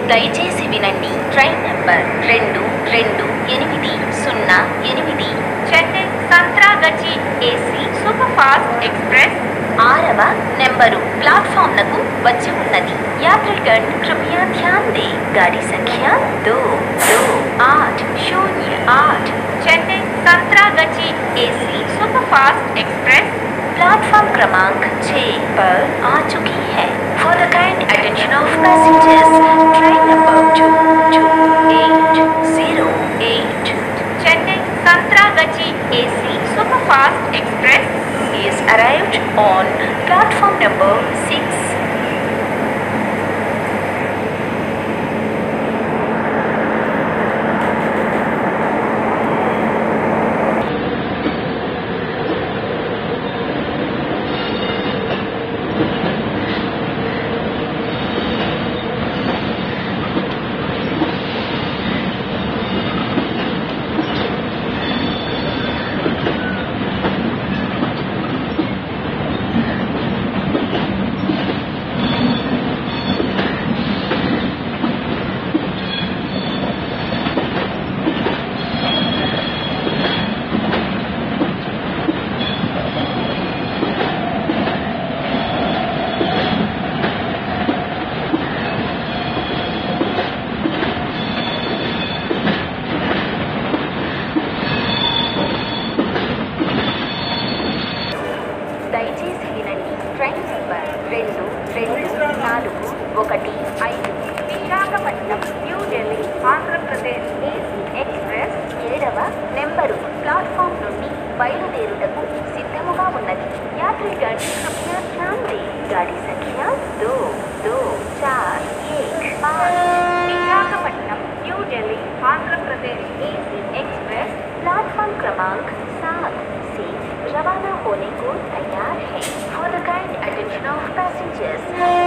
దయచేసి వినండి train number రెండు రెండు ఎనిమిది సున్నా ఎనిమిది Chennai Santragachi AC super fast express ఆరవ నెంబరు ప్లాట్ఫామ్లకు వచ్చి ఉన్నది యాత్రికన్ కృపయా ధ్యాన్ దే గాడి సంఖ్య దో దో आठ शून्य आठ Chennai Santragachi AC superfast express platform क्रमांक 6 पर आ चुकी है for the kind attention of passengers train number two two eight zero eight Chennai Santragachi AC superfast express is arrived on platform number 6 దయచేసి వినండి ట్రైన్ నెంబర్ రెండు రెండు నాలుగు ఒకటి ఐదు Visakhapatnam new Delhi Andhra Pradesh AC express ఏడవ నెంబరు ప్లాట్ఫామ్ నుండి బయలుదేరుటకు సిద్ధముగా ఉన్నది యాత్రిగణ్ కృపయా ధ్యాన్ దే గాడి సంఖ్య దో దో చార్ ఏక్ पाँच Visakhapatnam new Delhi Andhra Pradesh AC express platform क्रमांक सात से रवाना होने को तैयार है for the kind attention of passengers